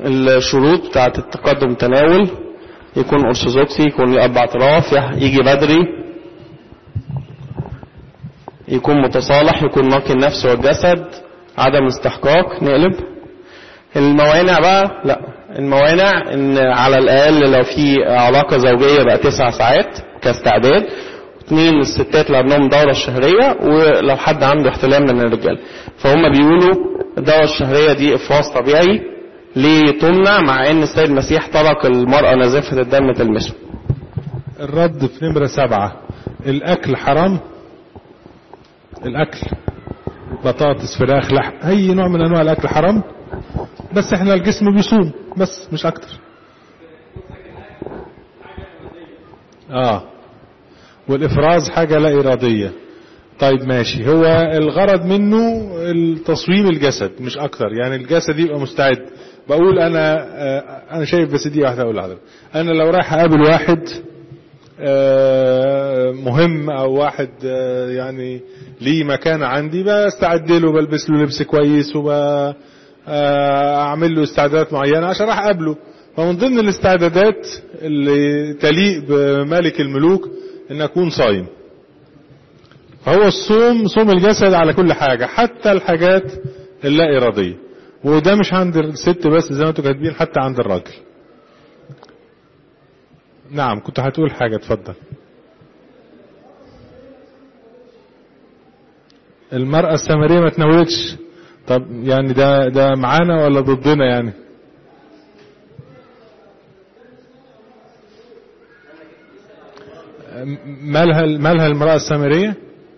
الشروط بتاعة التقدم تناول يكون أرثوذكسي يكون الأب اعتراف يح- يجي بدري يكون متصالح يكون نقي النفس والجسد عدم استحقاق نقلب الموانع بقى لا الموانع ان على الاقل لو في علاقه زوجيه بقى تسع ساعات كاستعداد اثنين الستات اللي عندهم دوره الشهريه ولو حد عنده احتلام من الرجال فهم بيقولوا الدوره الشهريه دي افراز طبيعي ليه تمنع مع ان السيد المسيح ترك المراه نازفه الدم تلمسه الرد في نمرة سبعة الأكل حرام الأكل بطاطس فراخ لحم أي نوع من أنواع الأكل حرام بس احنا الجسم بيصوم بس مش أكتر آه والإفراز حاجة لا إرادية طيب ماشي هو الغرض منه التصويم الجسد مش أكتر يعني الجسد يبقى مستعد بقول أنا آه، أنا شايف بس دي واحدة أقول لحضرتك أنا لو رايح أقابل واحد آه، مهم او واحد آه، يعني ليه مكانة عندي بستعد له بلبس له لبس كويس وبعمل له استعدادات معينة عشان راح اقابله فمن ضمن الاستعدادات اللي تليق بملك الملوك ان اكون صايم فهو الصوم صوم الجسد على كل حاجة حتى الحاجات اللا ارادية وده مش عند الست بس زي ما انتوا كاتبين حتى عند الراجل نعم كنت هتقول حاجة اتفضل المرأة السامرية ما تناولتش طب يعني ده ده معانا ولا ضدنا يعني م- مالها مالها المرأة السامرية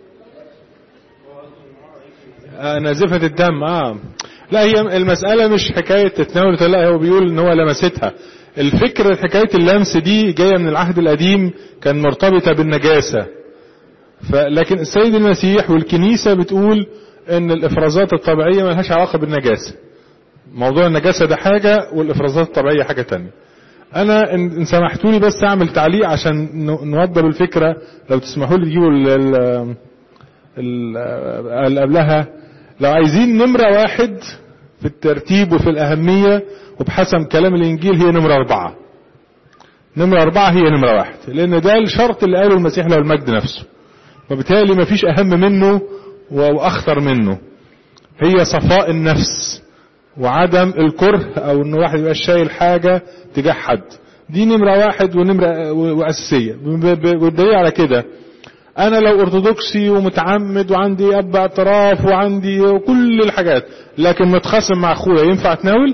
آه، نازفة الدم اه لا هي المسألة مش حكاية تتناول ولا لا هو بيقول ان هو لمستها الفكرة حكاية اللمس دي جاية من العهد القديم كان مرتبطة بالنجاسة فلكن السيد المسيح والكنيسة بتقول ان الافرازات الطبيعية ملهاش علاقة بالنجاسة موضوع النجاسة ده حاجة والافرازات الطبيعية حاجة تانية انا ان إن سمحتوا لي بس اعمل تعليق عشان ن- نوضب الفكرة لو تسمحوا لي تجيبوا ال- ال- ال- اللي قبلها لو عايزين نمرة واحد في الترتيب وفي الأهمية وبحسب كلام الإنجيل هي نمرة أربعة نمرة أربعة هي نمرة واحد لأن ده الشرط اللي قاله المسيح له المجد نفسه وبالتالي مفيش أهم منه وأخطر منه هي صفاء النفس وعدم الكره أو إن واحد يبقى شايل حاجة تجاه حد دي نمرة واحد ونمرة وأساسية ب- ب- والدليل على كده انا لو ارثوذكسي ومتعمد وعندي اب اعتراف وعندي كل الحاجات لكن متخاصم مع اخويا ينفع اتناول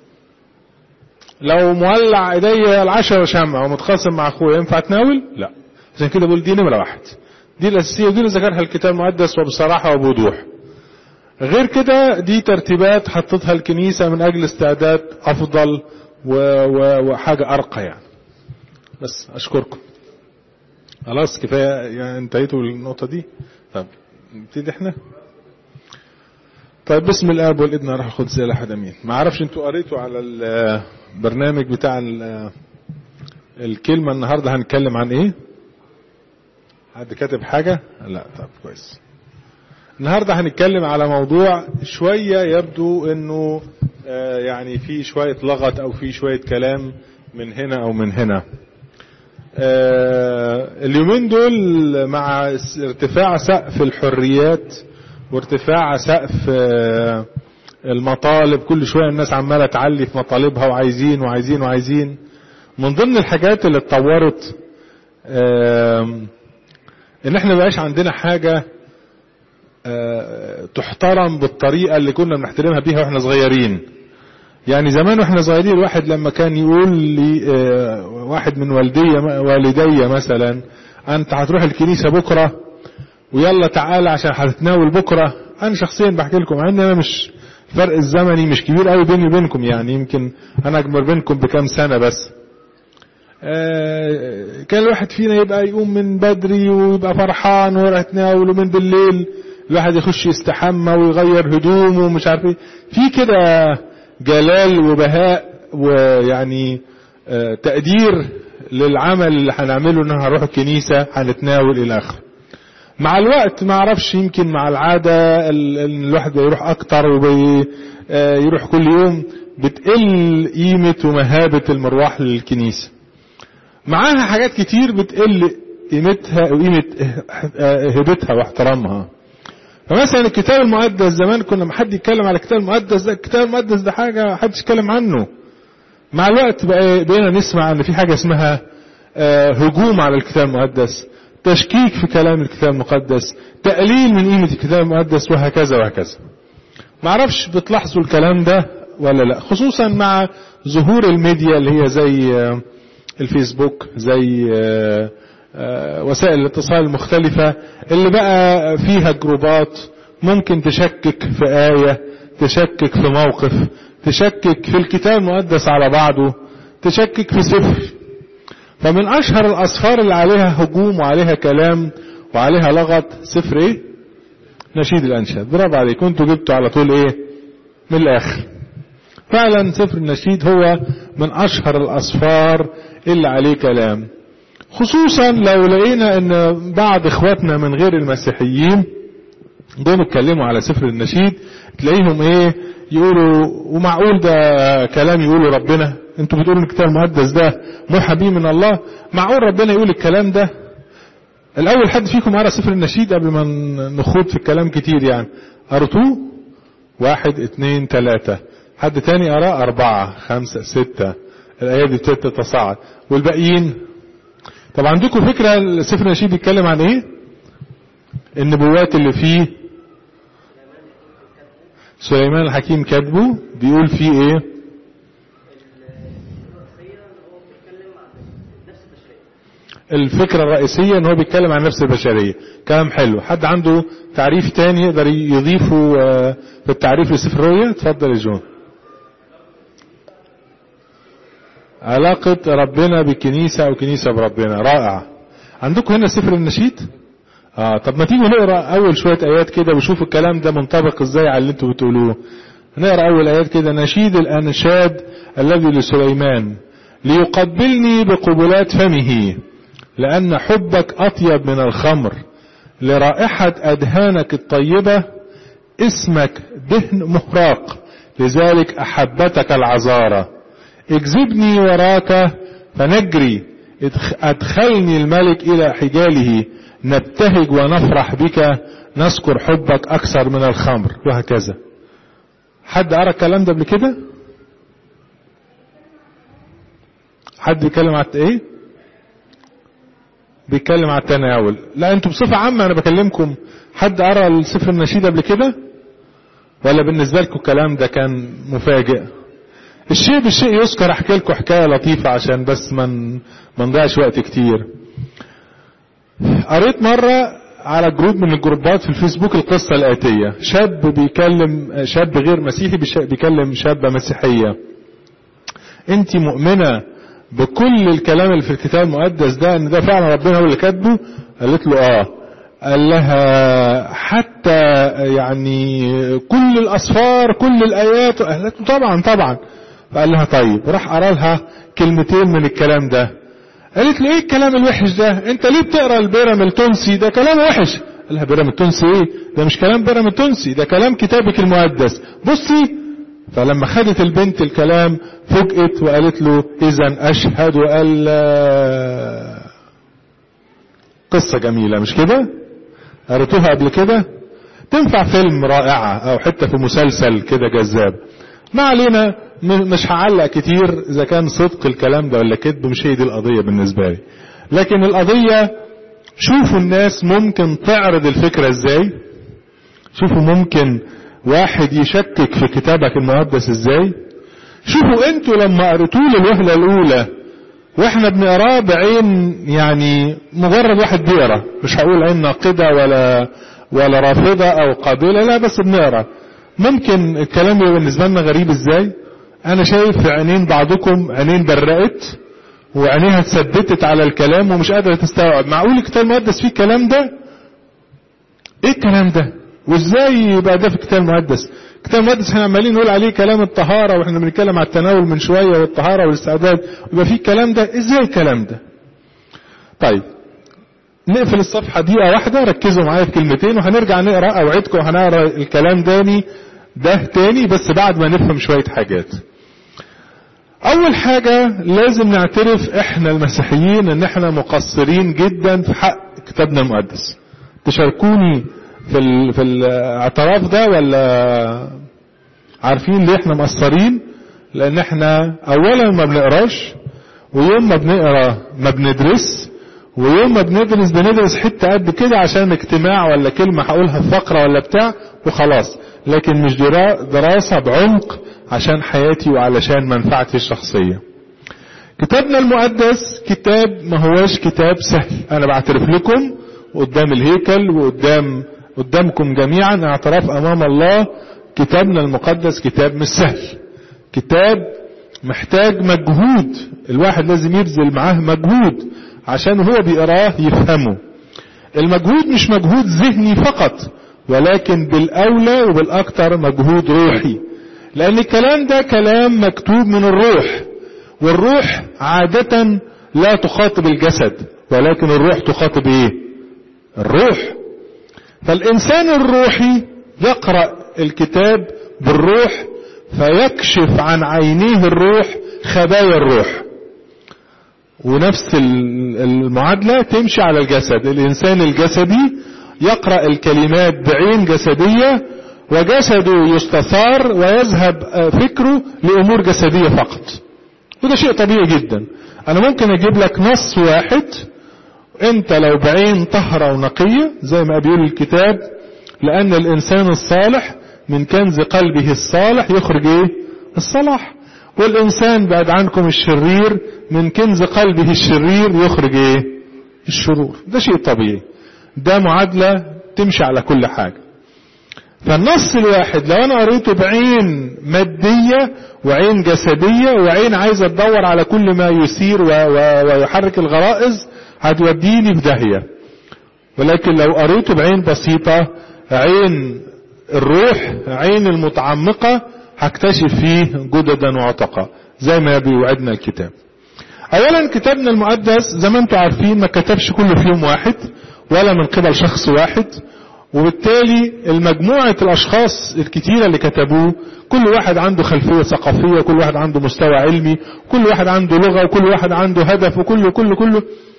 لو مولع ايديا العشاء وشمع ومتخاصم مع اخويا ينفع اتناول لا عشان كده بقول دي نمره واحد دي الاساسيه ودي اللي ذكرها الكتاب المقدس وبصراحه وبوضوح غير كده دي ترتيبات حطتها الكنيسه من اجل استعداد افضل و... و... وحاجه ارقى يعني بس اشكركم خلاص كفايه يعني انتهيتوا النقطه دي طب نبتدي احنا طيب بسم الاب والابن والروح القدس اله احد امين ما اعرفش انتوا قريتوا على البرنامج بتاع ال- الكلمه النهارده هنتكلم عن ايه حد كاتب حاجه لا طب كويس النهارده هنتكلم على موضوع شويه يبدو انه آه، يعني في شويه لغط او في شويه كلام من هنا او من هنا آه، اليومين دول مع ارتفاع سقف الحريات وارتفاع سقف آه، المطالب كل شوية الناس عمالة تعلي في مطالبها وعايزين وعايزين وعايزين من ضمن الحاجات اللي اتطورت آم، ان احنا مبقاش عندنا حاجة آه، تحترم بالطريقة اللي كنا بنحترمها بيها واحنا صغيرين يعني زمان واحنا صغيرين الواحد لما كان يقول لي آه، واحد من والدي والدي مثلا انت هتروح الكنيسة بكرة ويلا تعالى عشان هتتناول بكرة انا شخصيا بحكي لكم مع ان انا مش الفرق الزمني مش كبير قوي بيني وبينكم يعني يمكن انا اكبر منكم بكام سنة بس آه، كان الواحد فينا يبقى يقوم من بدري ويبقى فرحان ويروح يتناول ومن بالليل الواحد يخش يستحمى ويغير هدومه ومش عارف ايه في كده جلال وبهاء ويعني آه، تقدير للعمل اللي هنعمله ان هنروح الكنيسة هنتناول الى اخره مع الوقت ما اعرفش يمكن مع العادة ال- ال- الواحد بيروح اكتر ويروح كل يوم بتقل قيمة ومهابة المروح للكنيسة معاها حاجات كتير بتقل قيمتها وقيمة هبتها واحترامها فمثلا الكتاب المقدس زمان كنا لما حد يتكلم على الكتاب المقدس ده الكتاب المقدس ده حاجة محدش يتكلم عنه مع الوقت بقى بقينا نسمع ان في حاجة اسمها هجوم على الكتاب المقدس تشكيك في كلام الكتاب المقدس تقليل من قيمة الكتاب المقدس وهكذا وهكذا معرفش بتلاحظوا الكلام ده ولا لا خصوصا مع ظهور الميديا اللي هي زي الفيسبوك زي وسائل الاتصال المختلفة اللي بقى فيها جروبات ممكن تشكك في آية تشكك في موقف تشكك في الكتاب المقدس على بعضه تشكك في سفر فمن أشهر الأسفار اللي عليها هجوم وعليها كلام وعليها لغط سفر إيه؟ نشيد الأنشاد برافو عليكم انتوا جبتوا على طول إيه؟ من الآخر فعلا سفر النشيد هو من أشهر الأسفار اللي عليه كلام خصوصا لو لقينا ان بعض اخواتنا من غير المسيحيين جم اتكلموا على سفر النشيد تلاقيهم ايه يقولوا ومعقول ده كلام يقوله ربنا انتوا بتقولوا الكتاب المقدس ده موحى بيه من الله معقول ربنا يقول الكلام ده الاول حد فيكم قرا سفر النشيد قبل ما نخوض في الكلام كتير يعني قريتوه واحد اتنين تلاتة حد تاني قراه اربعة خمسة ستة الايات دي ابتدت تتصاعد والباقيين طب عندكم فكرة سفر النشيد بيتكلم عن ايه النبوات اللي فيه سليمان الحكيم كاتبه بيقول فيه ايه الفكرة الرئيسية ان هو بيتكلم عن نفس البشرية كلام حلو حد عنده تعريف تاني يقدر يضيفه في التعريف لسفر الرؤيا اتفضل يا جون علاقة ربنا بالكنيسة أو كنيسة بربنا رائع عندكم هنا سفر النشيد آه طب ما تيجوا نقرأ أول شوية آيات كده وشوف الكلام ده منطبق إزاي على اللي أنتوا بتقولوه نقرأ أول آيات كده نشيد الأنشاد الذي لسليمان ليقبلني بقبلات فمه لأن حبك أطيب من الخمر لرائحة أدهانك الطيبة اسمك دهن مهراق لذلك أحبتك العذارة اجذبني وراك فنجري ادخلني الملك الى حجاله نبتهج ونفرح بك نذكر حبك اكثر من الخمر وهكذا حد قرا الكلام ده قبل كده حد بيتكلم على ايه بيتكلم على التناول لا انتوا بصفة عامة انا بكلمكم حد قرا السفر النشيد قبل كده ولا بالنسبة لكم الكلام ده كان مفاجئ الشيء بالشيء يذكر احكي لكم حكايه لطيفه عشان بس ما ما نضيعش وقت كتير قريت مره على جروب من الجروبات في الفيسبوك القصه الاتيه شاب بيكلم شاب غير مسيحي بيكلم شابه مسيحيه انت مؤمنه بكل الكلام اللي في الكتاب المقدس ده ان ده فعلا ربنا هو اللي كاتبه قالت له اه قال لها حتى يعني كل الاسفار كل الايات قالت له طبعا طبعا فقال لها طيب راح قرا لها كلمتين من الكلام ده قالت له ايه الكلام الوحش ده انت ليه بتقرا البيرم التونسي ده كلام وحش قال لها بيرم التونسي ايه ده مش كلام بيرم التونسي ده كلام كتابك المقدس بصي فلما خدت البنت الكلام فوجئت وقالت له اذا اشهد الا قصة جميلة مش كده قريتوها قبل كده تنفع فيلم رائعة او حتى في مسلسل كده جذاب ما علينا مش هعلق كتير اذا كان صدق الكلام ده ولا كذب مش هي دي القضية بالنسبة لي لكن القضية شوفوا الناس ممكن تعرض الفكرة ازاي شوفوا ممكن واحد يشكك في كتابك المقدس ازاي شوفوا انتوا لما قريتوه للوهلة الاولى واحنا بنقراه بعين يعني مجرد واحد بيقرا مش هقول عين ناقدة ولا ولا رافضة او قابلة لا بس بنقرا ممكن الكلام يبقى بالنسبة لنا غريب ازاي انا شايف في عينين بعضكم عينين برقت وعينيها اتثبتت على الكلام ومش قادرة تستوعب معقول الكتاب المقدس فيه الكلام ده ايه الكلام ده وازاي يبقى ده في الكتاب المقدس الكتاب المقدس احنا عمالين نقول عليه كلام الطهارة واحنا بنتكلم على التناول من شوية والطهارة والاستعداد ويبقى فيه الكلام ده ازاي الكلام ده طيب نقفل الصفحة دقيقة واحدة ركزوا معايا في كلمتين وهنرجع نقرا اوعدكم هنقرا الكلام تاني ده تاني بس بعد ما نفهم شوية حاجات اول حاجة لازم نعترف احنا المسيحيين ان احنا مقصرين جدا في حق كتابنا المقدس تشاركوني في ال... في الاعتراف ده ولا عارفين ليه احنا مقصرين لان احنا اولا ما بنقراش ويوم ما بنقرا ما بندرس ويوم ما بندرس بندرس حتة قد كده عشان اجتماع ولا كلمة هقولها في فقرة ولا بتاع وخلاص لكن مش دراسة بعمق عشان حياتي وعلشان منفعتي الشخصية كتابنا المقدس كتاب ما هواش كتاب سهل انا بعترف لكم قدام الهيكل وقدام قدامكم جميعا اعتراف امام الله كتابنا المقدس كتاب مش سهل كتاب محتاج مجهود الواحد لازم يبذل معاه مجهود عشان هو بيقراه يفهمه المجهود مش مجهود ذهني فقط ولكن بالاولى وبالاكثر مجهود روحي لان الكلام ده كلام مكتوب من الروح والروح عادة لا تخاطب الجسد ولكن الروح تخاطب ايه الروح فالانسان الروحي يقرأ الكتاب بالروح فيكشف عن عينيه الروح خبايا الروح ونفس المعادلة تمشي على الجسد الانسان الجسدي يقرأ الكلمات بعين جسدية وجسده يستثار ويذهب فكره لامور جسدية فقط وده شيء طبيعي جدا انا ممكن اجيب لك نص واحد انت لو بعين طهرة ونقية زي ما بيقول الكتاب لان الانسان الصالح من كنز قلبه الصالح يخرج ايه الصلاح والانسان بعد عنكم الشرير من كنز قلبه الشرير يخرج ايه الشرور ده شيء طبيعي ده معادلة تمشي على كل حاجة فالنص الواحد لو انا قريته بعين مادية وعين جسدية وعين عايزة تدور على كل ما يثير و و ويحرك الغرائز هتوديني في داهية ولكن لو قريته بعين بسيطة عين الروح عين المتعمقة هكتشف فيه جددا وعتقا زي ما بيوعدنا الكتاب اولا كتابنا المقدس زي ما انتم عارفين ما كتبش كله في يوم واحد ولا من قبل شخص واحد وبالتالي المجموعة الاشخاص الكتيرة اللي كتبوه كل واحد عنده خلفية ثقافية كل واحد عنده مستوى علمي كل واحد عنده لغة وكل واحد عنده هدف وكله كله كله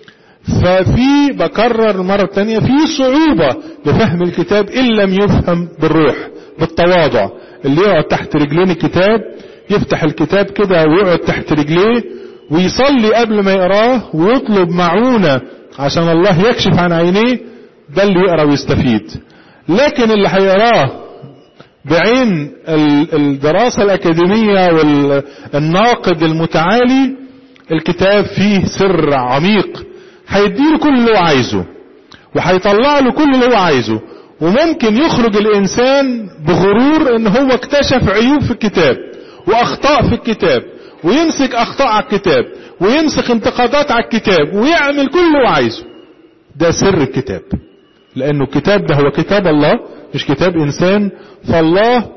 ففي بكرر مرة تانية في صعوبة لفهم الكتاب إن لم يفهم بالروح بالتواضع اللي يقعد تحت رجلين الكتاب يفتح الكتاب كده ويقعد تحت رجليه ويصلي قبل ما يقراه ويطلب معونة عشان الله يكشف عن عينيه ده اللي يقرا ويستفيد لكن اللي هيقراه بعين الدراسة الأكاديمية والناقد المتعالي الكتاب فيه سر عميق هيديله كل اللي هو عايزه وهيطلع له كل اللي هو عايزه وممكن يخرج الانسان بغرور ان هو اكتشف عيوب في الكتاب واخطاء في الكتاب ويمسك اخطاء على الكتاب ويمسك انتقادات على الكتاب ويعمل كل اللي هو عايزه ده سر الكتاب لانه الكتاب ده هو كتاب الله مش كتاب انسان فالله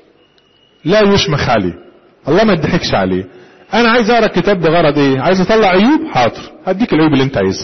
لا يشمخ عليه الله ما يضحكش عليه انا عايز اقرا الكتاب ده غرض ايه عايز اطلع عيوب حاضر هديك العيوب اللي انت عايزها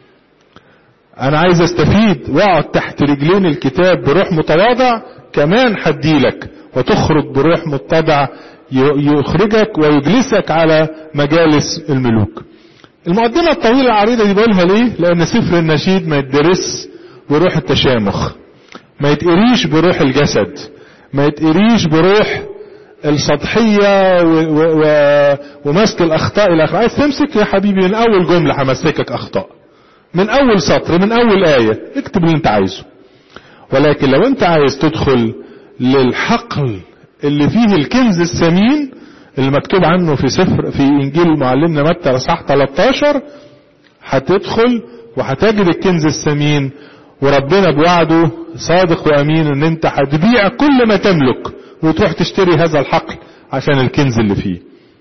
انا عايز استفيد واقعد تحت رجلين الكتاب بروح متواضع كمان هديلك وتخرج بروح متضع يخرجك ويجلسك على مجالس الملوك المقدمة الطويلة العريضة دي بقولها ليه لان سفر النشيد ما يدرس بروح التشامخ ما يتقريش بروح الجسد ما يتقريش بروح السطحية و... و... ومسك الأخطاء إلى آخره عايز تمسك يا حبيبي من أول جملة همسكك أخطاء من أول سطر من أول آية اكتب اللي أنت عايزه ولكن لو أنت عايز تدخل للحقل اللي فيه الكنز الثمين اللي مكتوب عنه في سفر في إنجيل معلمنا متى اصحاح 13 هتدخل وهتجد الكنز الثمين وربنا بوعده صادق وأمين إن أنت هتبيع كل ما تملك وتروح تشتري هذا الحقل عشان الكنز اللي فيه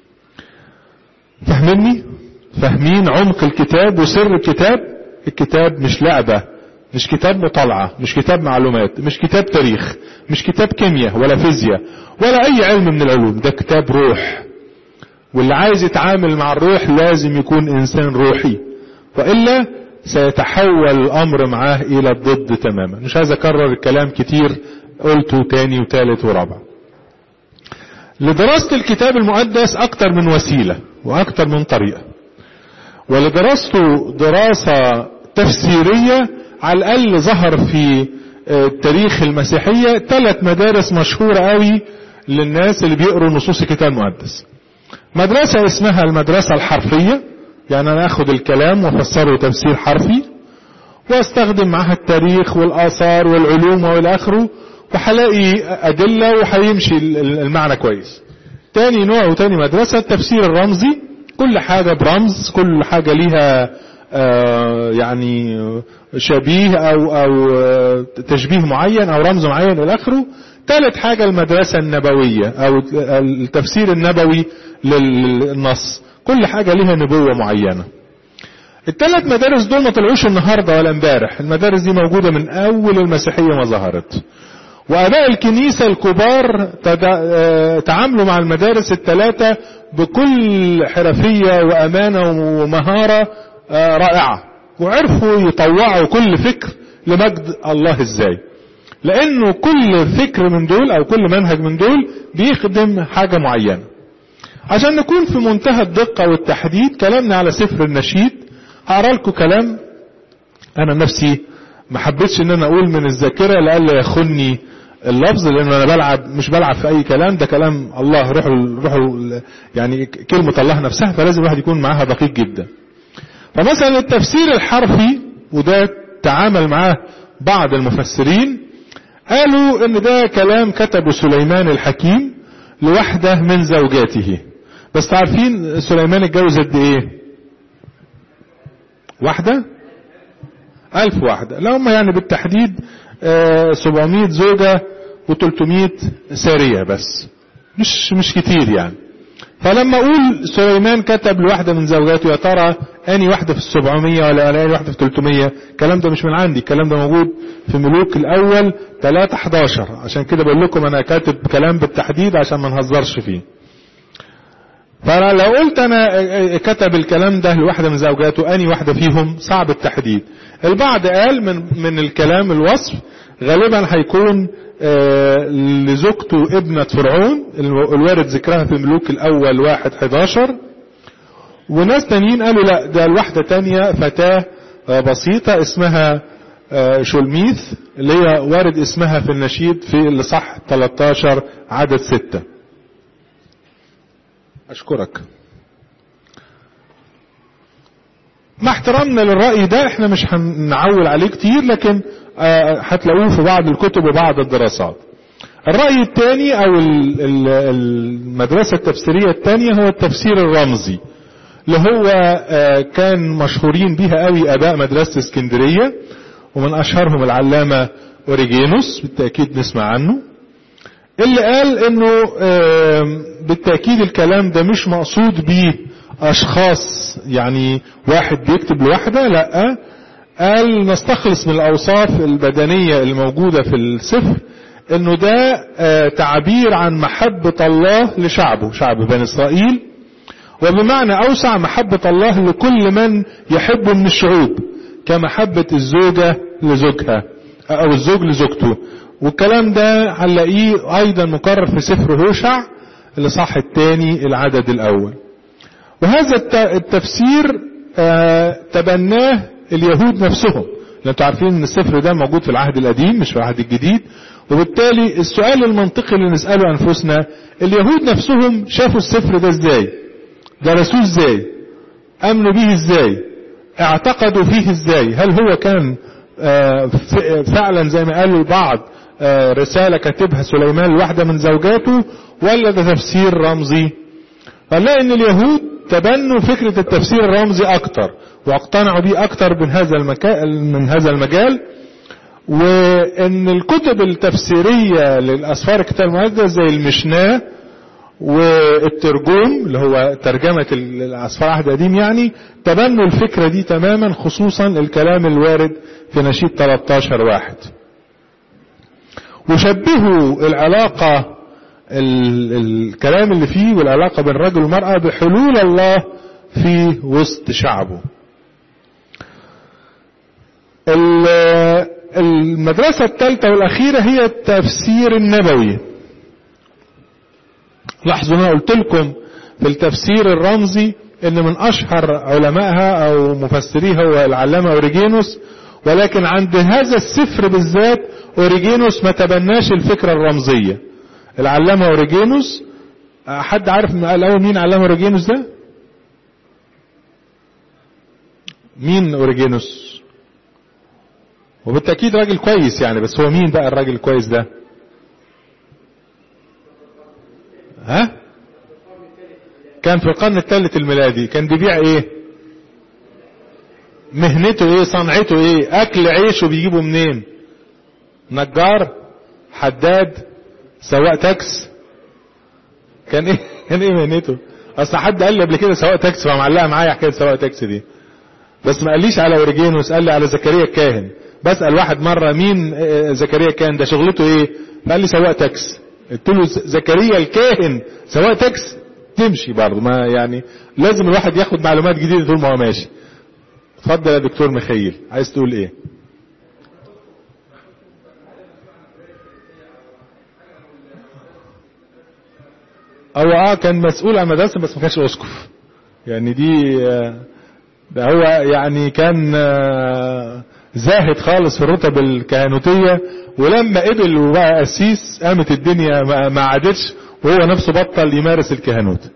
فاهميني فاهمين عمق الكتاب وسر الكتاب الكتاب مش لعبة مش كتاب مطالعة مش كتاب معلومات مش كتاب تاريخ مش كتاب كيمياء ولا فيزياء ولا اي علم من العلوم ده كتاب روح واللي عايز يتعامل مع الروح لازم يكون انسان روحي وإلا سيتحول الامر معاه الى الضد تماما مش عايز اكرر الكلام كتير قلته تاني وتالت ورابع لدراسة الكتاب المقدس أكتر من وسيلة وأكتر من طريقة ولدراسته دراسة تفسيرية على الأقل ظهر في تاريخ المسيحية ثلاث مدارس مشهورة قوي للناس اللي بيقروا نصوص الكتاب المقدس مدرسة اسمها المدرسة الحرفية يعني أنا أخد الكلام وأفسره تفسير حرفي واستخدم معها التاريخ والآثار والعلوم والى اخره وهلاقي أدلة وهيمشي المعنى كويس تاني نوع وتاني مدرسة التفسير الرمزي كل حاجة برمز كل حاجة ليها آه يعني شبيه أو, أو تشبيه معين أو رمز معين إلى آخره ثالث حاجة المدرسة النبوية أو التفسير النبوي للنص كل حاجة ليها نبوة معينة الثلاث مدارس دول ما طلعوش النهاردة ولا امبارح المدارس دي موجودة من أول المسيحية ما ظهرت وأباء الكنيسة الكبار تعاملوا مع المدارس الثلاثة بكل حرفية وأمانة ومهارة رائعة وعرفوا يطوعوا كل فكر لمجد الله ازاي لانه كل فكر من دول او كل منهج من دول بيخدم حاجة معينة عشان نكون في منتهى الدقة والتحديد كلامنا على سفر النشيد هقرا لكم كلام انا نفسي ما حبيتش ان انا اقول من الذاكرة لألا يخني اللفظ لان انا بلعب مش بلعب في اي كلام ده كلام الله روحه روحه يعني كلمة الله نفسها فلازم الواحد يكون معاها دقيق جدا فمثلا التفسير الحرفي وده تعامل معاه بعض المفسرين قالوا ان ده كلام كتبه سليمان الحكيم لواحدة من زوجاته بس عارفين سليمان اتجوز قد ايه واحدة الف واحدة لا هم يعني بالتحديد آه 700 زوجة و300 سارية بس مش مش كتير يعني فلما اقول سليمان كتب لواحدة من زوجاته يا ترى اني واحدة في السبعمية ولا اني واحدة في 300 الكلام ده مش من عندي الكلام ده موجود في ملوك الاول 3 11 عشان كده بقول لكم انا كاتب كلام بالتحديد عشان ما نهزرش فيه فانا لو قلت انا كتب الكلام ده لواحدة من زوجاته اني واحدة فيهم صعب التحديد البعض قال من, من الكلام الوصف غالبا هيكون آه لزوجته ابنة فرعون الوارد ذكرها في ملوك الاول واحد 11 وناس تانيين قالوا لا ده الواحدة تانية فتاة آه بسيطة اسمها آه شولميث اللي هي وارد اسمها في النشيد في الصح 13 عدد 6 اشكرك مع احترامنا للرأي ده احنا مش هنعول عليه كتير لكن هتلاقوه في بعض الكتب وبعض الدراسات الرأي الثاني او المدرسة التفسيرية الثانية هو التفسير الرمزي اللي هو كان مشهورين بيها قوي اباء مدرسة اسكندرية ومن اشهرهم العلامة اوريجينوس بالتأكيد نسمع عنه اللي قال انه بالتأكيد الكلام ده مش مقصود بيه اشخاص يعني واحد بيكتب لوحده لا قال نستخلص من الاوصاف البدنية الموجودة في السفر انه ده تعبير عن محبة الله لشعبه شعب بني اسرائيل وبمعنى اوسع محبة الله لكل من يحبه من الشعوب كمحبة الزوجة لزوجها او الزوج لزوجته والكلام ده هنلاقيه ايضا مكرر في سفر هوشع الاصحاح الثاني العدد الاول وهذا التفسير تبناه اليهود نفسهم انتوا عارفين ان السفر ده موجود في العهد القديم مش في العهد الجديد وبالتالي السؤال المنطقي اللي نسأله انفسنا اليهود نفسهم شافوا السفر ده ازاي درسوه ازاي امنوا به ازاي اعتقدوا فيه ازاي هل هو كان فعلا زي ما قالوا البعض رسالة كاتبها سليمان لواحدة من زوجاته ولا ده تفسير رمزي فنلاقي ان اليهود تبنوا فكرة التفسير الرمزي اكتر واقتنعوا بيه اكتر من هذا المكان من هذا المجال وان الكتب التفسيرية للاسفار الكتاب المقدس زي المشناه والترجوم اللي هو ترجمة الاسفار العهد القديم يعني تبنوا الفكرة دي تماما خصوصا الكلام الوارد في نشيد 13 واحد وشبهوا العلاقة الكلام اللي فيه والعلاقة بين الرجل والمرأة بحلول الله في وسط شعبه المدرسة الثالثة والأخيرة هي التفسير النبوي لاحظوا انا قلت لكم في التفسير الرمزي ان من اشهر علمائها او مفسريها هو العلامة اوريجينوس ولكن عند هذا السفر بالذات اوريجينوس ما تبناش الفكرة الرمزية العلامة اوريجينوس حد عارف الاول مين علامة اوريجينوس ده مين اوريجينوس وبالتأكيد راجل كويس يعني بس هو مين بقى الراجل الكويس ده ها كان في القرن الثالث الميلادي كان بيبيع ايه مهنته ايه صنعته ايه اكل عيشه بيجيبه منين نجار حداد سواق تاكس كان ايه كان ايه مهنته اصل حد قال لي قبل كده سواق تاكسي فمعلقه معايا حكايه سواق تاكسي دي بس ما قاليش على اوريجينوس قال لي على زكريا الكاهن بسال واحد مره مين زكريا الكاهن ده شغلته ايه قال لي سواق تاكس قلت له زكريا الكاهن سواق تاكس تمشي برضه ما يعني لازم الواحد ياخد معلومات جديده طول ما هو ماشي اتفضل يا دكتور مخيل عايز تقول ايه هو اه كان مسؤول عن مدرسه بس ما كانش اسقف يعني دي ده هو يعني كان زاهد خالص في الرتب الكهنوتيه ولما قبل وبقى قسيس قامت الدنيا ما عادتش وهو نفسه بطل يمارس الكهنوت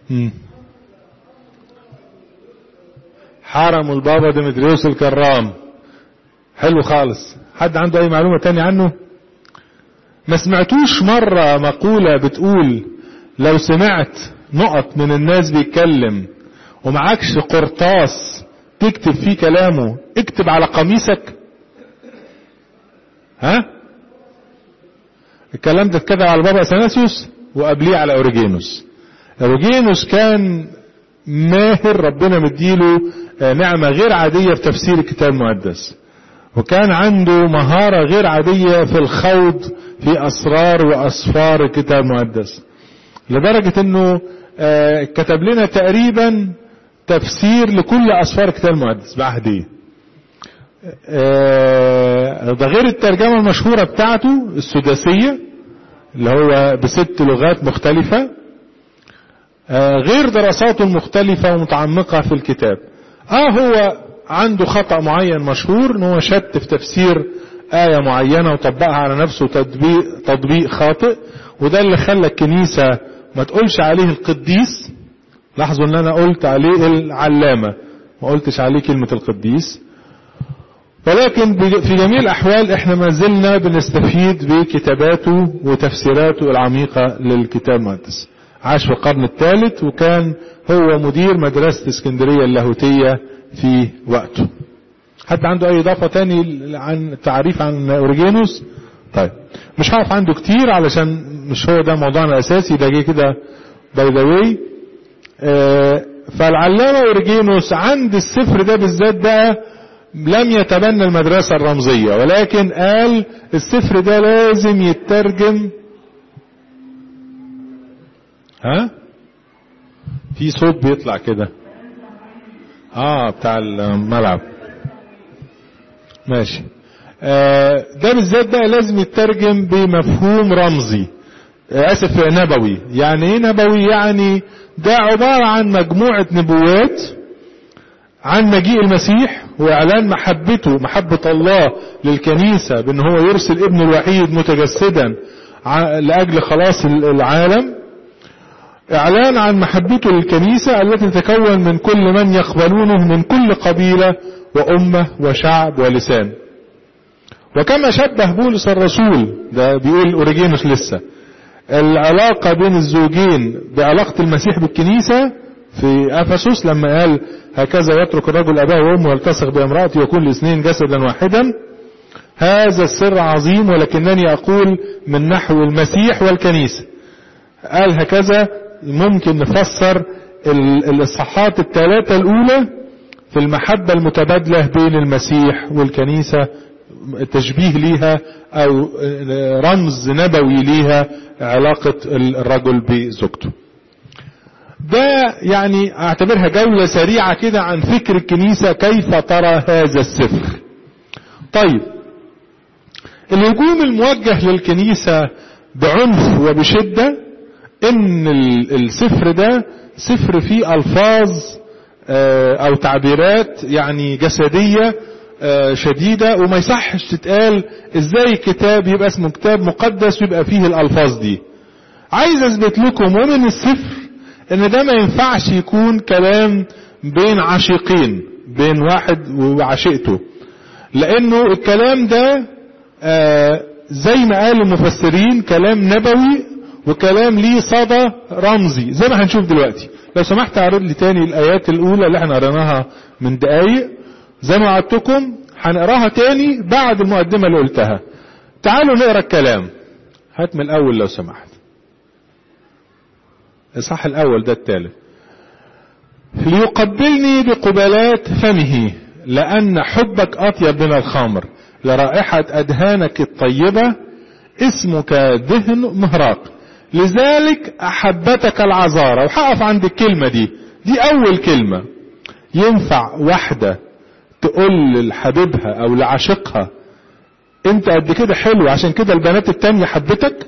حرم البابا ديمتريوس الكرام حلو خالص حد عنده اي معلومة تاني عنه ما سمعتوش مرة مقولة بتقول لو سمعت نقط من الناس بيتكلم ومعكش قرطاس تكتب فيه كلامه اكتب على قميصك ها الكلام ده اتكتب على بابا اثناسيوس وقبليه على اوريجينوس اوريجينوس كان ماهر ربنا مديله نعمة غير عادية في تفسير الكتاب المقدس وكان عنده مهارة غير عادية في الخوض في أسرار وأسفار الكتاب المقدس لدرجة أنه كتب لنا تقريبا تفسير لكل أسفار الكتاب المقدس بعهدية ده غير الترجمة المشهورة بتاعته السداسية اللي هو بست لغات مختلفة غير دراساته المختلفة ومتعمقة في الكتاب اه هو عنده خطأ معين مشهور ان هو شت في تفسير آية معينة وطبقها على نفسه تطبيق, تطبيق خاطئ وده اللي خلى الكنيسة ما تقولش عليه القديس لاحظوا ان انا قلت عليه العلامة ما قلتش عليه كلمة القديس ولكن في جميع الأحوال احنا ما زلنا بنستفيد بكتاباته وتفسيراته العميقة للكتاب المقدس عاش في القرن الثالث وكان هو مدير مدرسة اسكندرية اللاهوتية في وقته حد عنده اي اضافة تاني عن تعريف عن اوريجينوس طيب مش هقف عنده كتير علشان مش هو ده موضوعنا الاساسي ده جه كده باي ذا واي فالعلامة اوريجينوس عند السفر ده بالذات بقى لم يتبنى المدرسة الرمزية ولكن قال السفر ده لازم يترجم ها في صوت بيطلع كده اه بتاع الملعب ماشي آه ده بالذات بقى لازم يترجم بمفهوم رمزي آه اسف نبوي يعني ايه نبوي يعني ده عبارة عن مجموعة نبوات عن مجيء المسيح واعلان محبته محبة الله للكنيسة بان هو يرسل ابنه الوحيد متجسدا لاجل خلاص العالم اعلان عن محبته للكنيسة التي تتكون من كل من يقبلونه من كل قبيلة وامة وشعب ولسان وكما شبه بولس الرسول ده بيقول اوريجينوس لسه العلاقة بين الزوجين بعلاقة المسيح بالكنيسة في افسس لما قال هكذا يترك الرجل اباه وامه ويلتصق بامرأته وكل اثنين جسدا واحدا هذا السر عظيم ولكنني اقول من نحو المسيح والكنيسة قال هكذا ممكن نفسر الاصحاحات الثلاثة الاولى في المحبة المتبادلة بين المسيح والكنيسة تشبيه ليها او رمز نبوي ليها علاقة الرجل بزوجته ده يعني اعتبرها جولة سريعة كده عن فكر الكنيسة كيف ترى هذا السفر طيب الهجوم الموجه للكنيسة بعنف وبشدة ان ال- السفر ده سفر فيه الفاظ آه، او تعبيرات يعني جسدية آه، شديدة وما يصحش تتقال ازاي كتاب يبقى اسمه كتاب مقدس ويبقى فيه الالفاظ دي عايز اثبت لكم ومن السفر ان ده ما ينفعش يكون كلام بين عشيقين بين واحد وعشيقته لانه الكلام ده آه، زي ما قال المفسرين كلام نبوي وكلام ليه صدى رمزي زي ما هنشوف دلوقتي لو سمحت اعرض لي تاني الايات الاولى اللي احنا قريناها من دقايق زي ما وعدتكم هنقراها تاني بعد المقدمة اللي قلتها تعالوا نقرا الكلام هات من الاول لو سمحت الصح الاول ده التالت ليقبلني بقبلات فمه لأن حبك أطيب من الخمر لرائحة أدهانك الطيبة اسمك دهن مهراق لذلك أحبتك العذارى وحقف عند الكلمة دي دي أول كلمة ينفع واحدة تقول لحبيبها أو لعاشقها أنت قد كده حلو عشان كده البنات التانية حبتك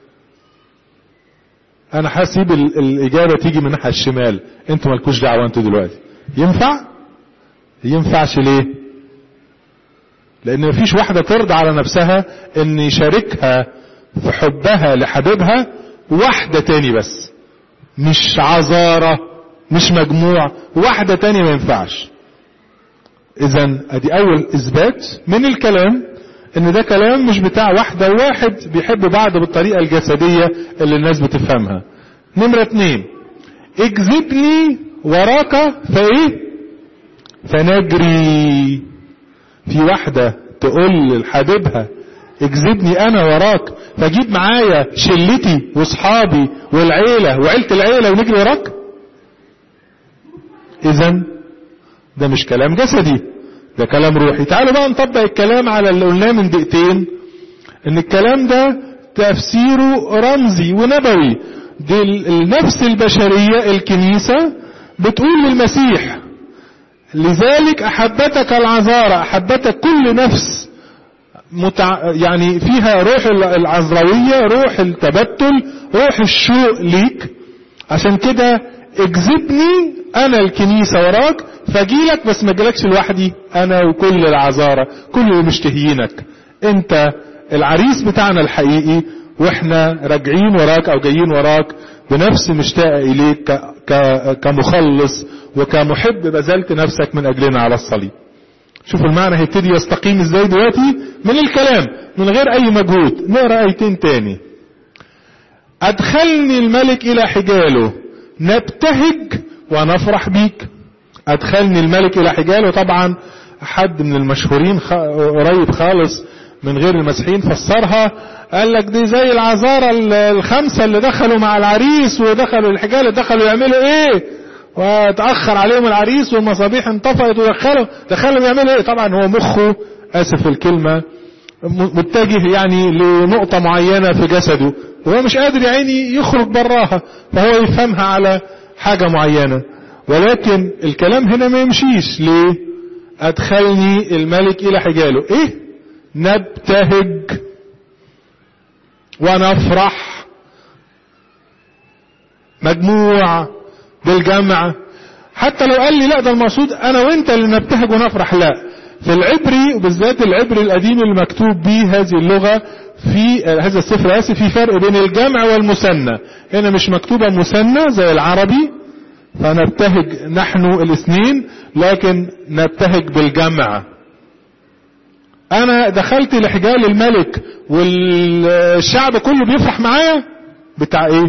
انا هسيب ال- الاجابه تيجي من الناحيه الشمال انتوا مالكوش دعوه انتوا دلوقتي ينفع ينفعش ليه لان مفيش واحده ترضى على نفسها ان يشاركها في حبها لحبيبها واحده تاني بس مش عذاره مش مجموع واحده تانية ما ينفعش اذا ادي اول اثبات من الكلام ان ده كلام مش بتاع واحدة وواحد بيحبوا بعض بالطريقة الجسدية اللي الناس بتفهمها نمرة اتنين اجذبني وراك فايه فنجري في واحدة تقول لحبيبها اجذبني انا وراك فاجيب معايا شلتي واصحابي والعيلة وعيلة العيلة ونجري وراك اذا ده مش كلام جسدي ده كلام روحي تعالوا بقى نطبق الكلام على اللي قلناه من دقيقتين ان الكلام ده تفسيره رمزي ونبوي دي ال- النفس البشرية الكنيسة بتقول للمسيح لذلك احبتك العذارى احبتك كل نفس متع... يعني فيها روح العذراوية روح التبتل روح الشوق ليك عشان كده اجذبني انا الكنيسة وراك فاجيلك بس ما اجيلكش لوحدي انا وكل العذارى كل اللي مشتهيينك انت العريس بتاعنا الحقيقي واحنا راجعين وراك او جايين وراك بنفس مشتاقة اليك ك... ك... كمخلص وكمحب بذلت نفسك من اجلنا على الصليب شوفوا المعنى هيبتدي يستقيم ازاي دلوقتي من الكلام من غير اي مجهود نقرا ايتين تاني ادخلني الملك الى حجاله نبتهج ونفرح بيك ادخلني الملك الى حجاله طبعا حد من المشهورين خ... قريب خالص من غير المسيحيين فسرها قال لك دي زي العذارى ال- الخمسة اللي دخلوا مع العريس ودخلوا الحجالة دخلوا يعملوا ايه وتأخر عليهم العريس والمصابيح انطفأت ودخلوا دخلوا يعملوا ايه طبعا هو مخه اسف في الكلمة م- متجه يعني لنقطة معينة في جسده وهو مش قادر يا عيني يخرج براها فهو يفهمها على حاجة معينة ولكن الكلام هنا ما يمشيش ليه ادخلني الملك الى حجاله ايه نبتهج ونفرح مجموع بالجمع حتى لو قال لي لا ده المقصود انا وانت اللي نبتهج ونفرح لا في العبري وبالذات العبري القديم اللي مكتوب به هذه اللغة في آه، هذا السفر اسف في فرق بين الجمع والمثنى هنا مش مكتوبة مثنى زي العربي فنبتهج نحن الاثنين لكن نبتهج بالجمع انا دخلت لحجال الملك والشعب كله بيفرح معايا بتاع ايه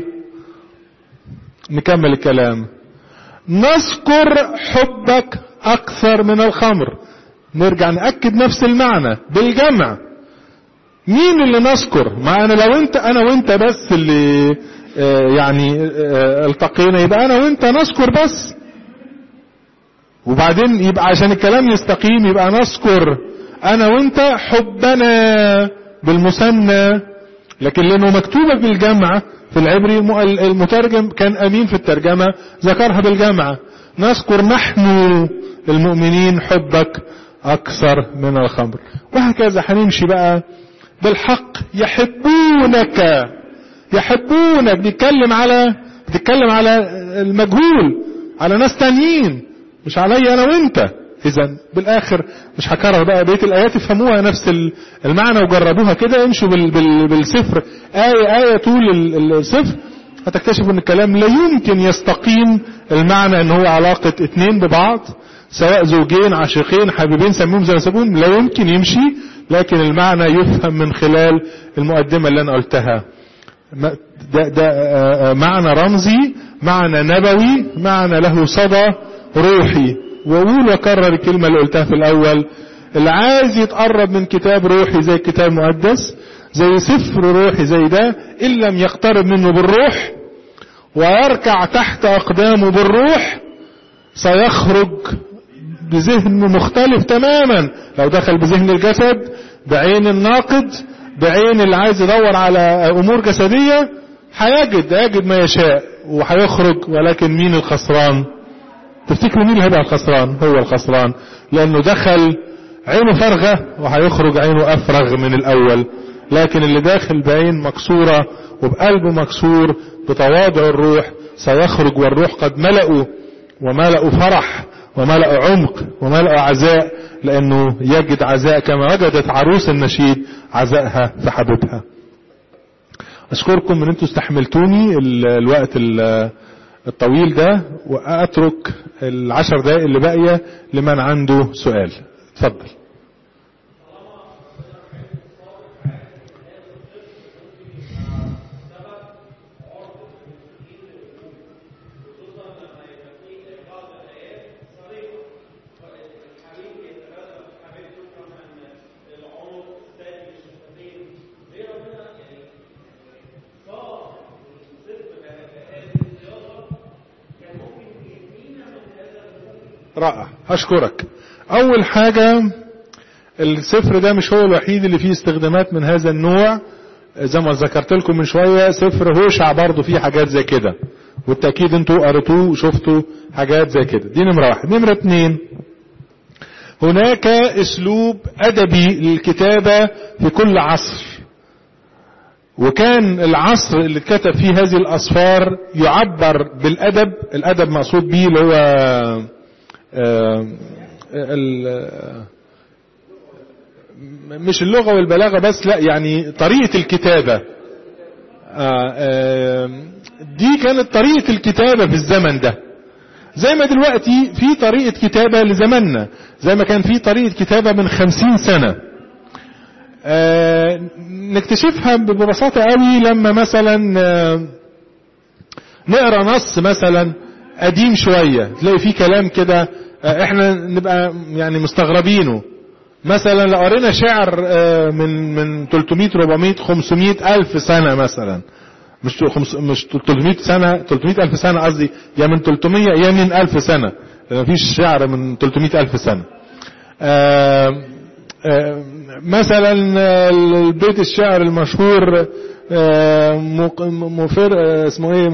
نكمل الكلام نذكر حبك اكثر من الخمر نرجع نأكد نفس المعنى بالجمع مين اللي نذكر ما انا لو انت انا وانت بس اللي آه، يعني آه، التقينا يبقى انا وانت نذكر بس وبعدين يبقى عشان الكلام يستقيم يبقى نذكر انا وانت حبنا بالمثنى لكن لانه مكتوبة بالجمع في العبري الم- المترجم كان امين في الترجمة ذكرها بالجمع نذكر نحن المؤمنين حبك اكثر من الخمر وهكذا هنمشي بقى بالحق يحبونك يحبونك بيتكلم على بتتكلم على المجهول على ناس تانيين مش عليا انا وانت اذا بالاخر مش هكرر بقى بقيه الايات افهموها نفس المعنى وجربوها كده امشوا بال بال بالسفر ايه ايه طول السفر هتكتشفوا ان الكلام لا يمكن يستقيم المعنى ان هو علاقه اتنين ببعض سواء زوجين عاشقين حبيبين سموهم زي ما سموهم لا يمكن يمشي لكن المعنى يفهم من خلال المقدمه اللي انا قلتها ده, ده معنى رمزي معنى نبوي معنى له صدى روحي واقول واكرر الكلمه اللي قلتها في الاول اللي عايز يتقرب من كتاب روحي زي الكتاب المقدس زي سفر روحي زي ده ان لم يقترب منه بالروح ويركع تحت اقدامه بالروح سيخرج بذهن مختلف تماما لو دخل بذهن الجسد بعين الناقد بعين اللي عايز يدور على امور جسديه هيجد هيجد ما يشاء وهيخرج ولكن مين الخسران تفتكروا مين اللي هيبقى الخسران هو الخسران لانه دخل عينه فارغه وهيخرج عينه افرغ من الاول لكن اللي داخل بعين مكسوره وبقلبه مكسور بتواضع الروح سيخرج والروح قد ملأوا وملأوا فرح وملأوا عمق وملأوا عزاء لأنه يجد عزاء كما وجدت عروس النشيد عزائها في حبيبها أشكركم ان انتم استحملتوني الوقت الطويل ده وأترك العشر دقائق اللي باقية لمن عنده سؤال اتفضل رائع أشكرك أول حاجة السفر ده مش هو الوحيد اللي فيه استخدامات من هذا النوع زي ما ذكرت لكم من شوية سفر هوشع برضه فيه حاجات زي كده والتأكيد انتوا قريتوه وشفتوا حاجات زي كده دي نمرة واحد نمرة اتنين هناك اسلوب ادبي للكتابة في كل عصر وكان العصر اللي اتكتب فيه هذه الاسفار يعبر بالادب الادب مقصود به اللي هو مش اللغة والبلاغة بس لا يعني طريقة الكتابة دي كانت طريقة الكتابة في الزمن ده زي ما دلوقتي في طريقة كتابة لزماننا زي ما كان في طريقة كتابة من خمسين سنة نكتشفها ببساطة قوي لما مثلا نقرأ نص مثلا قديم شوية تلاقي فيه كلام كده احنا نبقى يعني مستغربينه مثلا لو قرينا شعر من من 300 400 500 الف سنه مثلا مش مش 300 سنه 300 الف سنه قصدي يا من 300 يا من 1000 سنه ما فيش شعر من 300 الف سنه آآ آآ مثلا البيت الشعر المشهور مفر اسمه ايه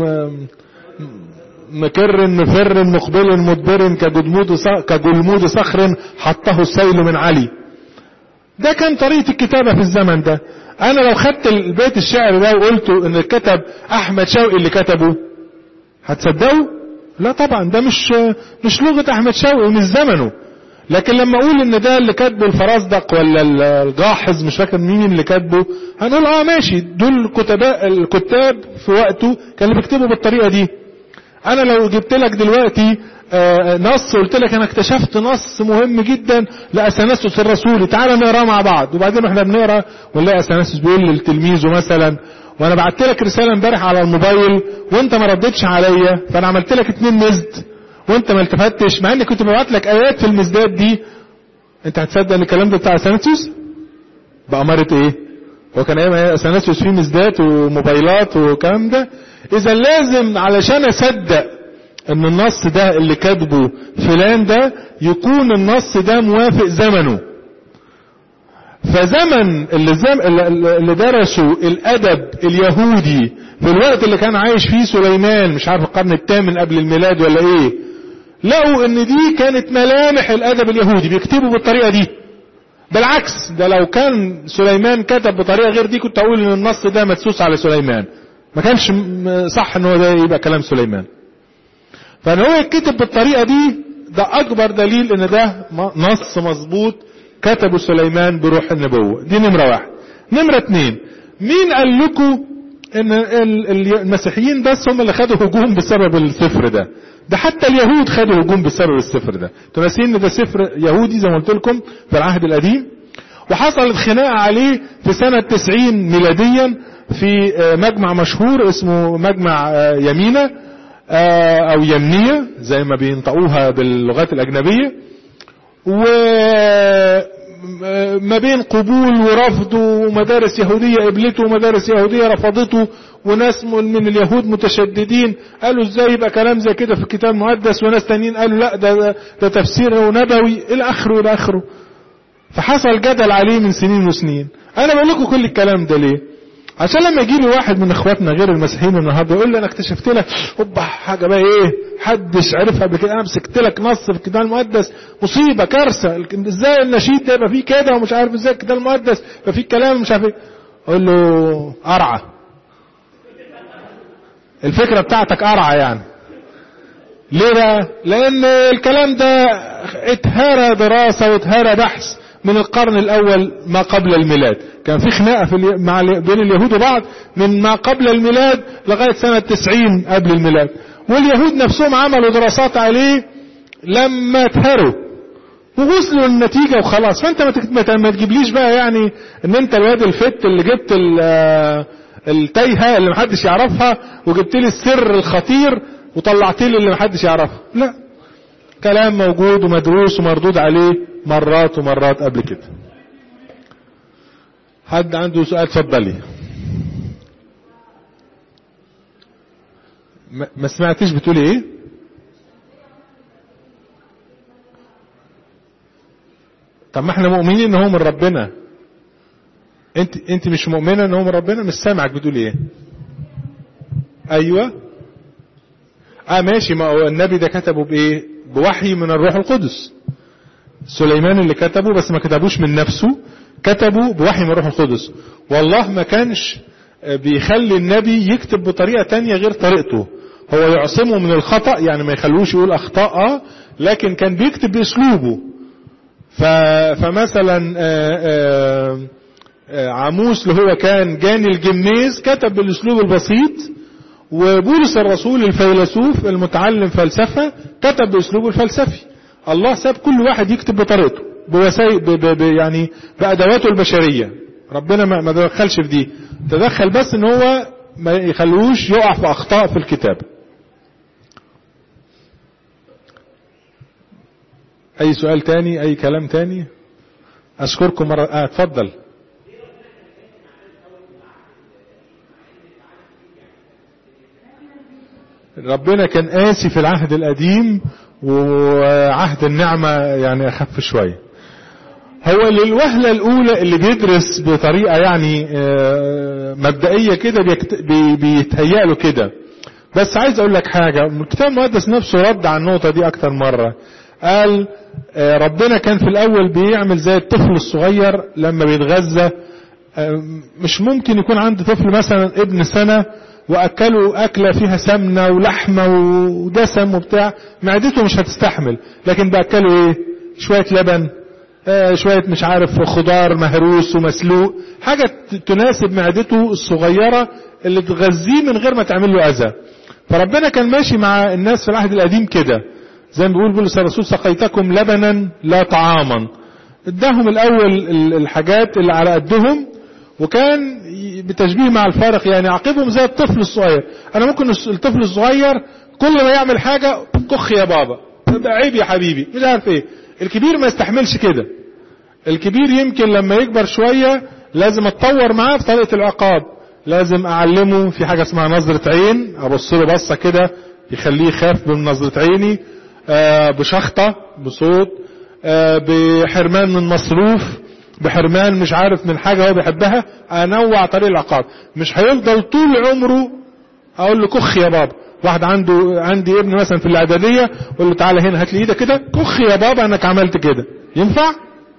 مكر مفر مقبل مدبر كجلمود كجلمود صخر حطه السيل من علي ده كان طريقة الكتابة في الزمن ده انا لو خدت البيت الشعر ده وقلت ان كتب احمد شوقي اللي كتبه هتصدقوا لا طبعا ده مش مش لغة احمد شوقي مش زمنه لكن لما اقول ان ده اللي كاتبه الفرزدق ولا الجاحظ مش فاكر مين اللي كاتبه هنقول اه ماشي دول كتباء الكتاب في وقته كانوا بيكتبوا بالطريقة دي انا لو جبت لك دلوقتي نص قلت لك انا اكتشفت نص مهم جدا لأثناسوس الرسولي تعال نقراه مع بعض وبعدين احنا بنقرا ونلاقي أثناسوس بيقول لتلميذه مثلا وانا بعت لك رساله امبارح على الموبايل وانت ما ردتش عليا فانا عملت لك اتنين مزد وانت ما التفتش مع اني كنت ببعت لك ايات في المزدات دي انت هتصدق ان الكلام ده بتاع أثناسوس بأمارة ايه هو كان ايام أثناسوس فيه مزدات وموبايلات والكلام ده اذا لازم علشان اصدق ان النص ده اللي كاتبه فلان ده يكون النص ده موافق زمنه فزمن اللي, زم... اللي درسوا الادب اليهودي في الوقت اللي كان عايش فيه سليمان مش عارف القرن الثامن قبل الميلاد ولا ايه لقوا ان دي كانت ملامح الادب اليهودي بيكتبوا بالطريقه دي بالعكس ده لو كان سليمان كتب بطريقه غير دي كنت اقول ان النص ده مدسوس على سليمان ما كانش م- صح ان هو ده يبقى كلام سليمان فان هو يتكتب بالطريقة دي ده اكبر دليل ان ده م- نص مظبوط كتبه سليمان بروح النبوة دي نمرة واحد نمرة اتنين مين قال لكم ان ال- ال- المسيحيين بس هم اللي خدوا هجوم بسبب السفر ده ده حتى اليهود خدوا هجوم بسبب السفر ده انتوا ناسيين ان ده سفر يهودي زي ما قلت لكم في العهد القديم وحصلت خناقة عليه في سنة 90 ميلاديا في آه، مجمع مشهور اسمه مجمع آه، يمينة آه، او يمنية زي ما بينطقوها باللغات الاجنبية وما بين قبول ورفض ومدارس يهودية قبلته ومدارس يهودية رفضته وناس من اليهود متشددين قالوا ازاي يبقى كلام زي كده في الكتاب المقدس وناس تانيين قالوا لا ده, ده, ده تفسير نبوي الى اخره الى اخره فحصل جدل عليه من سنين وسنين انا بقول لكم كل الكلام ده ليه عشان لما يجي لي واحد من اخواتنا غير المسيحيين النهارده يقول لي انا اكتشفت لك اوبا حاجه بقى ايه حدش عرفها قبل كده انا مسكت لك نص في الكتاب المقدس مصيبه كارثه ازاي النشيد ده يبقى فيه كده ومش عارف ازاي الكتاب المقدس يبقى فيه كلام مش عارف ايه اقول له قرعه الفكره بتاعتك قرعه يعني ليه بقى؟ لأن الكلام ده اتهرى دراسة واتهرى بحث من القرن الأول ما قبل الميلاد كان في خناقة في الي... مع ال... بين اليهود وبعض من ما قبل الميلاد لغاية سنة 90 قبل الميلاد واليهود نفسهم عملوا دراسات عليه لما اتهروا ووصلوا للنتيجة وخلاص فانت ما, تك... ما ت- ما تجيبليش بقى يعني ان انت الواد الفت اللي جبت ال... آه، التايهة اللي محدش يعرفها وجبت لي السر الخطير وطلعت لي اللي محدش يعرفه لا كلام موجود ومدروس ومردود عليه مرات ومرات قبل كده حد عنده سؤال اتفضلي ما ما سمعتش بتقولي ايه طب ما احنا مؤمنين ان هو من ربنا انت انت مش مؤمنه ان هو من ربنا مش سامعك بتقولي ايه ايوه اه ماشي ما هو النبي ده كتبه بايه بوحي من الروح القدس سليمان اللي كتبه بس ما كتبوش من نفسه كتبه بوحي من الروح القدس والله ما كانش آه، بيخلي النبي يكتب بطريقة تانية غير طريقته هو يعصمه من الخطأ يعني ما يخلوش يقول أخطاء آه، لكن كان بيكتب بأسلوبه ف... فمثلا آه، آه، آه، عاموس اللي هو كان جاني الجميز كتب بالأسلوب البسيط وبولس الرسول الفيلسوف المتعلم فلسفة كتب بأسلوبه الفلسفي الله ساب كل واحد يكتب بطريقته بوسائل ب... ب... ب... يعني بأدواته البشرية ربنا ما ما تدخلش في دي تدخل بس ان هو ما يخلوش يقع في أخطاء في الكتاب أي سؤال تاني أي كلام تاني أشكركم مرة آه اتفضل ربنا كان قاسي في العهد القديم وعهد النعمة يعني أخف شوية هو للوهلة الأولى اللي بيدرس بطريقة يعني آه، مبدئية كده بيكت- بي- بيتهيأ له كده بس عايز أقول لك حاجة الكتاب المقدس نفسه رد على النقطة دي أكتر مرة قال آه، ربنا كان في الأول بيعمل زي الطفل الصغير لما بيتغذى آه، مش ممكن يكون عند طفل مثلا ابن سنة واكلوا اكلة فيها سمنة ولحمة ودسم وبتاع معدته مش هتستحمل لكن باكلوا ايه شوية لبن آه شوية مش عارف خضار مهروس ومسلوق حاجة ت- تناسب معدته الصغيرة اللي تغذيه من غير ما تعمل له اذى فربنا كان ماشي مع الناس في العهد القديم كده زي ما بيقول بولس الرسول سقيتكم لبنا لا طعاما اداهم الاول ال- الحاجات اللي على قدهم وكان ي- بتشبيه مع الفارق يعني عاقبهم زي الطفل الصغير انا ممكن الس- الطفل الصغير كل ما يعمل حاجة كخ يا بابا يبقى عيب يا حبيبي مش عارف ايه الكبير ما يستحملش كده الكبير يمكن لما يكبر شوية لازم اتطور معاه في طريقة العقاب لازم اعلمه في حاجة اسمها نظرة عين ابص له بصة كده يخليه يخاف من نظرة عيني آه بشخطة بصوت آه بحرمان من مصروف بحرمان مش عارف من حاجة هو بيحبها انوع طريق العقاب مش هيفضل طول عمره اقول له كخ يا بابا واحد عنده عندي ابن مثلا في الاعداديه اقول له تعالى هنا هات لي ايدك كده كخ يا بابا انك عملت كده ينفع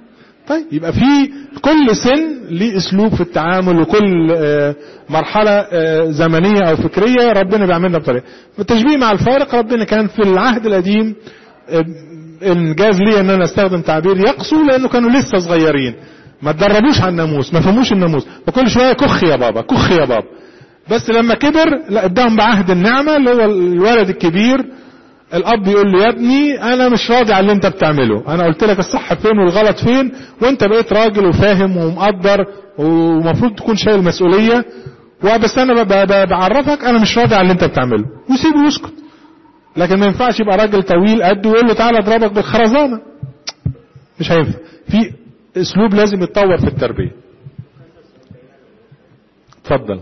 طيب يبقى في كل سن ليه اسلوب في التعامل وكل آه، مرحلة آه، زمنية او فكرية ربنا بيعملها بطريقة التشبيه مع الفارق ربنا كان في العهد القديم آه، انجاز لي ان انا استخدم تعبير يقسو لانه كانوا لسه صغيرين ما تدربوش على الناموس ما فهموش الناموس وكل شوية كخ يا بابا كخ يا بابا بس لما كبر لا اداهم بعهد النعمة اللي هو الولد الكبير الاب يقول له يا ابني انا مش راضي على اللي انت بتعمله انا قلت لك الصح فين والغلط فين وانت بقيت راجل وفاهم ومقدر ومفروض تكون شايل مسؤولية وبس انا ب- ب- بعرفك انا مش راضي على اللي انت بتعمله وسيبه يسكت لكن ما ينفعش يبقى راجل طويل قد ويقول له تعالى اضربك بالخرزانة مش هينفع في اسلوب لازم يتطور في التربية اتفضل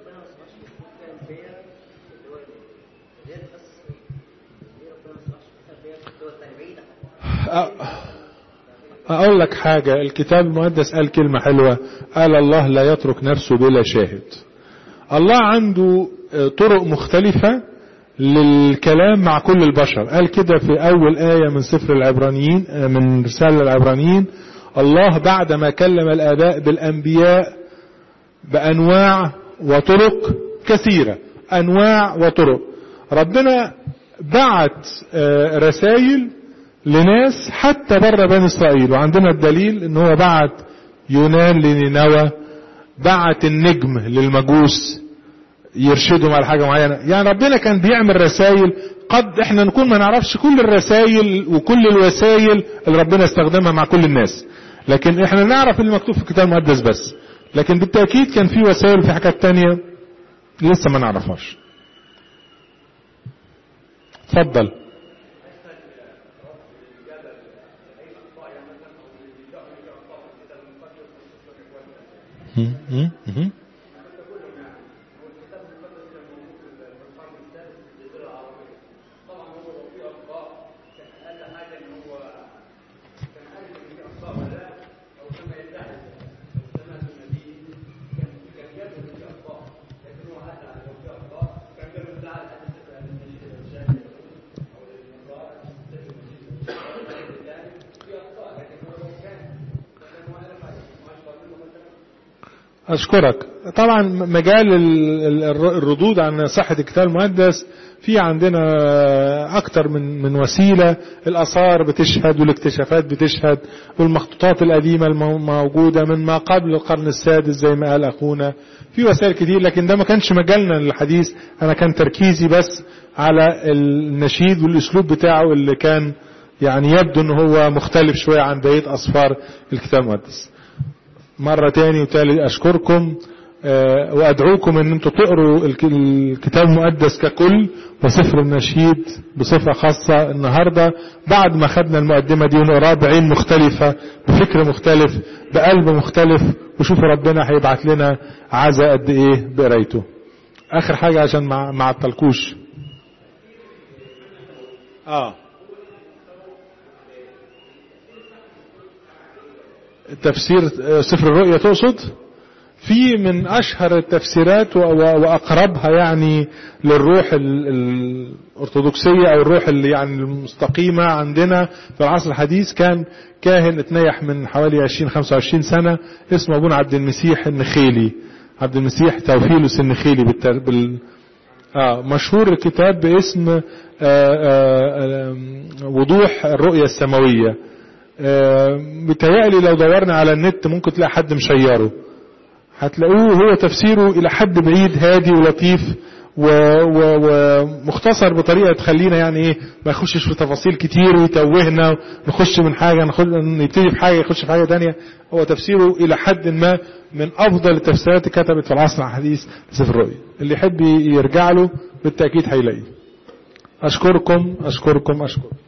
أقول لك حاجة الكتاب المقدس قال كلمة حلوة قال الله لا يترك نفسه بلا شاهد الله عنده آه، طرق مختلفة للكلام مع كل البشر قال كده في أول آية من سفر العبرانيين آه، من رسالة العبرانيين الله بعدما كلم الآباء بالأنبياء بأنواع وطرق كثيرة أنواع وطرق ربنا بعت آه، رسائل لناس حتى بره بني إسرائيل وعندنا الدليل ان هو بعت يونان لنينوى بعت النجم للمجوس يرشدهم على حاجة معينة يعني ربنا كان بيعمل رسائل قد احنا نكون ما نعرفش كل الرسائل وكل الوسائل اللي ربنا استخدمها مع كل الناس لكن احنا نعرف اللي مكتوب في الكتاب المقدس بس لكن بالتأكيد كان في وسائل في حاجات تانية لسه ما نعرفهاش اتفضل مم، مم. أشكرك طبعا مجال ال- ال- الر- الردود عن صحة الكتاب المقدس في عندنا أكتر من من وسيلة الآثار بتشهد والاكتشافات بتشهد والمخطوطات القديمة الموجودة من ما قبل القرن السادس زي ما قال أخونا في وسائل كتير لكن ده ما كانش مجالنا للحديث أنا كان تركيزي بس على النشيد والأسلوب بتاعه اللي كان يعني يبدو ان هو مختلف شوية عن بقية أصفار الكتاب المقدس مرة تاني وتالي أشكركم آه، وأدعوكم أن أنتم تقروا الك- الكتاب المقدس ككل وسفر النشيد بصفة خاصة النهاردة بعد ما خدنا المقدمة دي ونقراه بعين مختلفة بفكر مختلف بقلب مختلف وشوفوا ربنا هيبعت لنا عزا قد إيه بقرايته آخر حاجة عشان ما ما عطلكوش آه تفسير سفر الرؤيا تقصد في من أشهر التفسيرات و- و- وأقربها يعني للروح ال- الأرثوذكسية أو الروح اللي يعني المستقيمة عندنا في العصر الحديث كان كاهن اتنيح من حوالي 20-25 سنة اسمه أبونا عبد المسيح النخيلي عبد المسيح توفيلوس النخيلي بالتر... بال... آه مشهور الكتاب باسم آه آه آه وضوح الرؤية السماوية آه بتهيألي لو دورنا على النت ممكن تلاقي حد مشيره هتلاقوه هو تفسيره إلى حد بعيد هادي ولطيف و- و- ومختصر بطريقة تخلينا يعني ايه ما يخشش في تفاصيل كتير ويتوهنا نخش من حاجة نخش نبتدي في حاجة يخش في حاجة تانية هو تفسيره إلى حد ما من أفضل التفسيرات اللي كتبت في العصر الحديث لسفر الرؤيا اللي يحب يرجع له بالتأكيد هيلاقيه أشكركم أشكركم أشكركم